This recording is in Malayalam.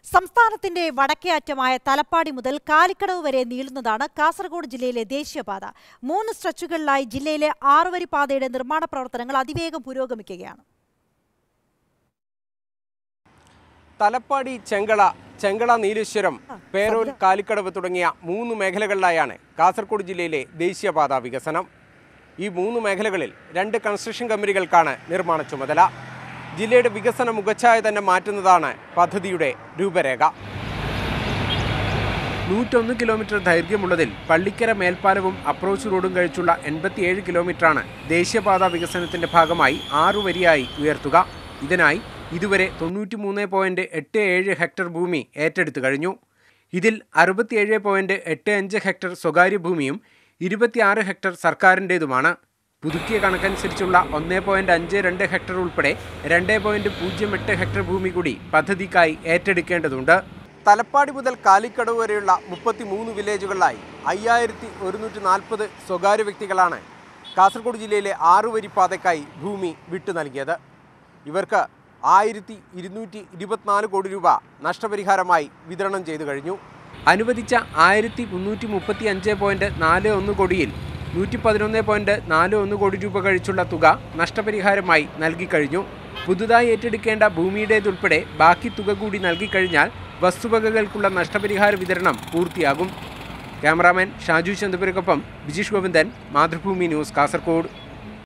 സംസ്ഥാനത്തിന്റെ വടക്കേ അറ്റമായ തലപ്പാടി മുതൽ കാലിക്കടവ് വരെ നീളുന്നതാണ് കാസർഗോഡ് ജില്ലയിലെ ദേശീയപാത മൂന്ന് സ്ട്രെച്ചുകളിലായി ജില്ലയിലെ ആറുവരി പാതയുടെ നിർമ്മാണ പ്രവർത്തനങ്ങൾ അതിവേഗം പുരോഗമിക്കുകയാണ് തലപ്പാടി ചെങ്കള ചെങ്കള നീലേശ്വരം പേരോൽ കാലിക്കടവ് തുടങ്ങിയ മൂന്ന് മേഖലകളിലായാണ് കാസർഗോഡ് ജില്ലയിലെ ദേശീയപാത വികസനം ഈ മൂന്ന് മേഖലകളിൽ രണ്ട് കൺസ്ട്രക്ഷൻ കമ്പനികൾക്കാണ് നിർമ്മാണ ചുമതല ജില്ലയുടെ വികസന മുഖച്ഛായ തന്നെ മാറ്റുന്നതാണ് പദ്ധതിയുടെ രൂപരേഖ നൂറ്റൊന്ന് കിലോമീറ്റർ ദൈർഘ്യമുള്ളതിൽ പള്ളിക്കര മേൽപ്പാലവും അപ്രോച്ച് റോഡും കഴിച്ചുള്ള എൺപത്തിയേഴ് കിലോമീറ്ററാണ് ദേശീയപാത വികസനത്തിന്റെ ഭാഗമായി ആറു വരിയായി ഉയർത്തുക ഇതിനായി ഇതുവരെ തൊണ്ണൂറ്റി മൂന്ന് പോയിന്റ് എട്ട് ഏഴ് ഹെക്ടർ ഭൂമി ഏറ്റെടുത്തു കഴിഞ്ഞു ഇതിൽ അറുപത്തിയേഴ് പോയിന്റ് എട്ട് അഞ്ച് ഹെക്ടർ സ്വകാര്യ ഭൂമിയും ഇരുപത്തിയാറ് ഹെക്ടർ സർക്കാരിൻ്റേതുമാണ് പുതുക്കിയ കണക്കനുസരിച്ചുള്ള ഒന്ന് പോയിന്റ് അഞ്ച് രണ്ട് ഹെക്ടർ ഉൾപ്പെടെ രണ്ട് പോയിന്റ് പൂജ്യം എട്ട് ഹെക്ടർ ഭൂമി കൂടി പദ്ധതിക്കായി ഏറ്റെടുക്കേണ്ടതുണ്ട് തലപ്പാടി മുതൽ കാലിക്കടവ് വരെയുള്ള മുപ്പത്തിമൂന്ന് വില്ലേജുകളിലായി അയ്യായിരത്തി ഒരുന്നൂറ്റി നാൽപ്പത് സ്വകാര്യ വ്യക്തികളാണ് കാസർഗോഡ് ജില്ലയിലെ ആറുവരി പാതയ്ക്കായി ഭൂമി വിട്ടു നൽകിയത് ഇവർക്ക് ആയിരത്തി ഇരുന്നൂറ്റി ഇരുപത്തിനാല് കോടി രൂപ നഷ്ടപരിഹാരമായി വിതരണം ചെയ്തു കഴിഞ്ഞു അനുവദിച്ച ആയിരത്തി മുന്നൂറ്റി മുപ്പത്തി അഞ്ച് പോയിന്റ് നാല് ഒന്ന് കോടിയിൽ നൂറ്റി പതിനൊന്ന് പോയിന്റ് നാല് ഒന്ന് കോടി രൂപ കഴിച്ചുള്ള തുക നഷ്ടപരിഹാരമായി നൽകിക്കഴിഞ്ഞു പുതുതായി ഏറ്റെടുക്കേണ്ട ഭൂമിയുടേതുൾപ്പെടെ ബാക്കി തുക കൂടി നൽകിക്കഴിഞ്ഞാൽ വസ്തുവകകൾക്കുള്ള നഷ്ടപരിഹാര വിതരണം പൂർത്തിയാകും ക്യാമറാമാൻ ഷാജു ചന്ദ്രപുരക്കൊപ്പം ബിജീഷ് ഗോവിന്ദൻ മാതൃഭൂമി ന്യൂസ് കാസർഗോഡ്